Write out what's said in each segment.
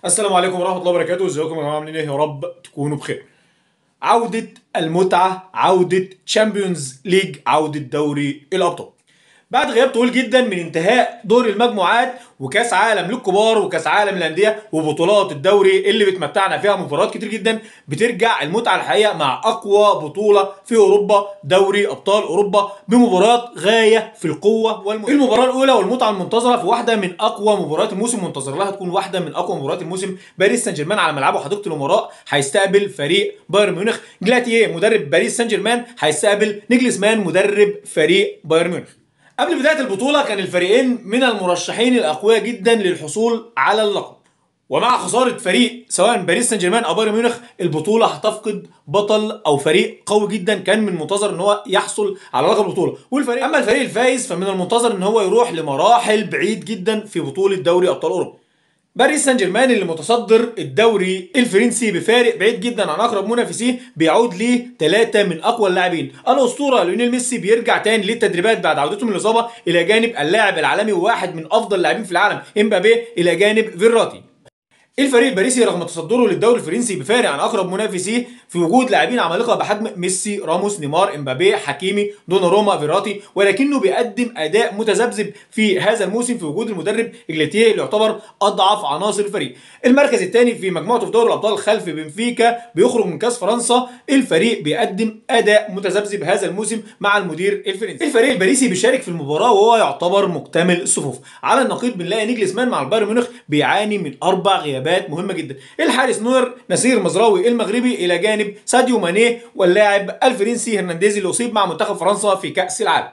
السلام عليكم ورحمة الله وبركاته، ازيكم يا جماعة عاملين ايه؟ يا رب تكونوا بخير. عودة المتعة، عودة تشامبيونز ليج، عودة دوري الأبطال. بعد غياب طويل جدا من انتهاء دور المجموعات وكاس عالم للكبار وكاس عالم للانديه وبطولات الدوري اللي بتمتعنا فيها مباريات كتير جدا بترجع المتعه الحقيقه مع اقوى بطوله في اوروبا دوري ابطال اوروبا بمباريات غايه في القوه والمتعه. المباراه الاولى والمتعه المنتظره في واحده من اقوى مباريات الموسم منتظر لها تكون واحده من اقوى مباريات الموسم باريس سان جيرمان على ملعبه حديقه الامراء هيستقبل فريق بايرن ميونخ جلاتيه مدرب باريس سان جيرمان هيستقبل نيجلسمان مدرب فريق بايرن ميونخ قبل بداية البطولة كان الفريقين من المرشحين الأقوياء جدا للحصول على اللقب ومع خسارة فريق سواء باريس سان جيرمان أو بايرن ميونخ البطولة هتفقد بطل أو فريق قوي جدا كان من المنتظر إن هو يحصل على لقب البطولة والفريق أما الفريق الفايز فمن المنتظر إن هو يروح لمراحل بعيد جدا في بطولة دوري أبطال أوروبا باريس سان جيرمان اللي متصدر الدوري الفرنسي بفارق بعيد جدا عن اقرب منافسيه بيعود ليه ثلاثه من اقوى اللاعبين الاسطوره ليونيل ميسي بيرجع تاني للتدريبات بعد عودته من الاصابه الى جانب اللاعب العالمي وواحد من افضل اللاعبين في العالم امبابي الى جانب فيراتي الفريق الباريسي رغم تصدره للدوري الفرنسي بفارق عن اقرب منافسيه في وجود لاعبين عمالقه بحجم ميسي راموس نيمار امبابي حكيمي دوناروما فيراتي ولكنه بيقدم اداء متذبذب في هذا الموسم في وجود المدرب اجلاتيه اللي يعتبر اضعف عناصر الفريق المركز الثاني في مجموعته في دوري الابطال خلف بنفيكا بيخرج من كاس فرنسا الفريق بيقدم اداء متذبذب هذا الموسم مع المدير الفرنسي الفريق الباريسي بيشارك في المباراه وهو يعتبر مكتمل الصفوف على النقيض بنلاقي نيجلسمان مع البايرن ميونخ بيعاني من اربع غيابات مهمه جدا الحارس نوير نسير مزراوي المغربي الى جانب ساديو ماني واللاعب الفرنسي هرنانديز اللي اصيب مع منتخب فرنسا في كاس العالم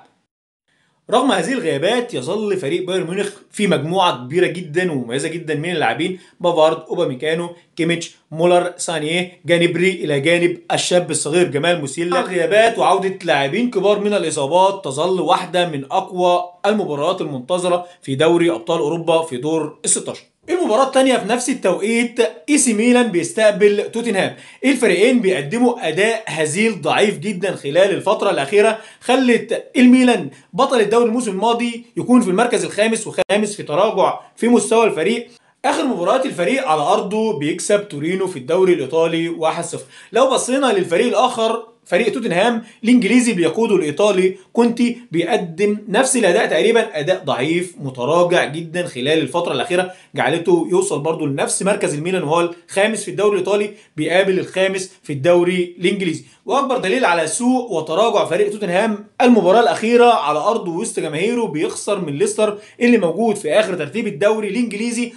رغم هذه الغيابات يظل فريق بايرن ميونخ في مجموعه كبيره جدا ومميزه جدا من اللاعبين بافارد اوباميكانو كيميتش مولر سانيه جانبري الى جانب الشاب الصغير جمال موسيلا غيابات وعوده لاعبين كبار من الاصابات تظل واحده من اقوى المباريات المنتظره في دوري ابطال اوروبا في دور ال 16 المباراة الثانية في نفس التوقيت اي سي ميلان بيستقبل توتنهام الفريقين بيقدموا اداء هزيل ضعيف جدا خلال الفترة الأخيرة خلت الميلان بطل الدوري الموسم الماضي يكون في المركز الخامس وخامس في تراجع في مستوى الفريق اخر مباريات الفريق على ارضه بيكسب تورينو في الدوري الايطالي 1-0 لو بصينا للفريق الاخر فريق توتنهام الانجليزي بيقوده الايطالي كونتي بيقدم نفس الاداء تقريبا اداء ضعيف متراجع جدا خلال الفتره الاخيره جعلته يوصل برضه لنفس مركز الميلان وهو الخامس في الدوري الايطالي بيقابل الخامس في الدوري الانجليزي واكبر دليل على سوء وتراجع فريق توتنهام المباراه الاخيره على ارضه وسط جماهيره بيخسر من ليستر اللي موجود في اخر ترتيب الدوري الانجليزي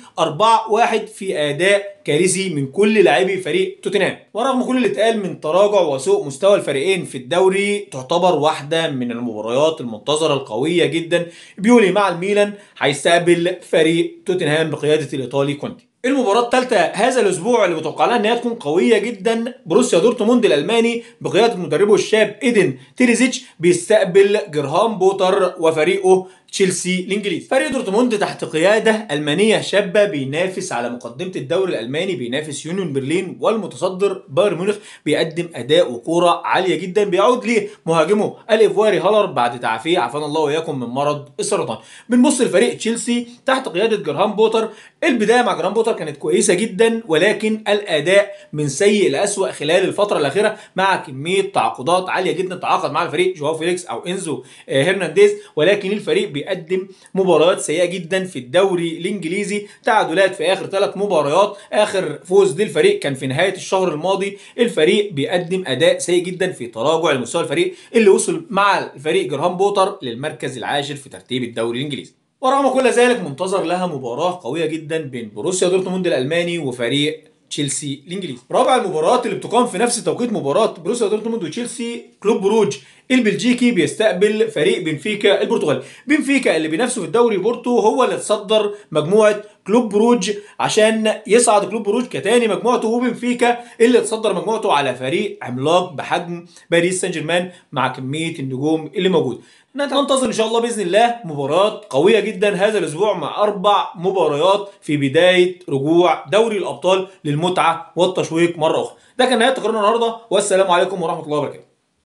4-1 في اداء كارثي من كل لاعبي فريق توتنهام ورغم كل اللي اتقال من تراجع وسوء مستوى الفريقين في الدوري تعتبر واحده من المباريات المنتظره القويه جدا بيولي مع الميلان هيستقبل فريق توتنهام بقياده الايطالي كونتي المباراة الثالثة هذا الأسبوع اللي متوقع لها إن هي تكون قوية جدا بروسيا دورتموند الألماني بقيادة مدربه الشاب إيدن تيريزيتش بيستقبل جرهام بوتر وفريقه تشيلسي الانجليزي فريق دورتموند تحت قياده المانيه شابه بينافس على مقدمه الدوري الالماني بينافس يونيون برلين والمتصدر بايرن ميونخ بيقدم اداء وكوره عاليه جدا بيعود ليه مهاجمه الايفواري هالر بعد تعافيه عافانا الله واياكم من مرض السرطان بنبص لفريق تشيلسي تحت قياده جرهام بوتر البدايه مع جرهام بوتر كانت كويسه جدا ولكن الاداء من سيء لاسوء خلال الفتره الاخيره مع كميه تعاقدات عاليه جدا تعاقد مع الفريق جواو فيليكس او انزو هرنانديز ولكن الفريق بيقدم مباريات سيئه جدا في الدوري الانجليزي تعادلات في اخر ثلاث مباريات اخر فوز للفريق كان في نهايه الشهر الماضي الفريق بيقدم اداء سيء جدا في تراجع لمستوى الفريق اللي وصل مع الفريق جرهام بوتر للمركز العاشر في ترتيب الدوري الانجليزي ورغم كل ذلك منتظر لها مباراه قويه جدا بين بروسيا دورتموند الالماني وفريق تشيلسي الانجليزي رابع المباريات اللي بتقام في نفس توقيت مباراه بروسيا دورتموند وتشيلسي كلوب بروج البلجيكي بيستقبل فريق بنفيكا البرتغالي بنفيكا اللي بينافسه في الدوري بورتو هو اللي تصدر مجموعه كلوب بروج عشان يصعد كلوب بروج كتاني مجموعته وبنفيكا اللي تصدر مجموعته على فريق عملاق بحجم باريس سان جيرمان مع كميه النجوم اللي موجوده ننتظر ان شاء الله باذن الله مباراه قويه جدا هذا الاسبوع مع اربع مباريات في بدايه رجوع دوري الابطال للمتعه والتشويق مره اخرى ده كان نهايه تقريرنا النهارده والسلام عليكم ورحمه الله وبركاته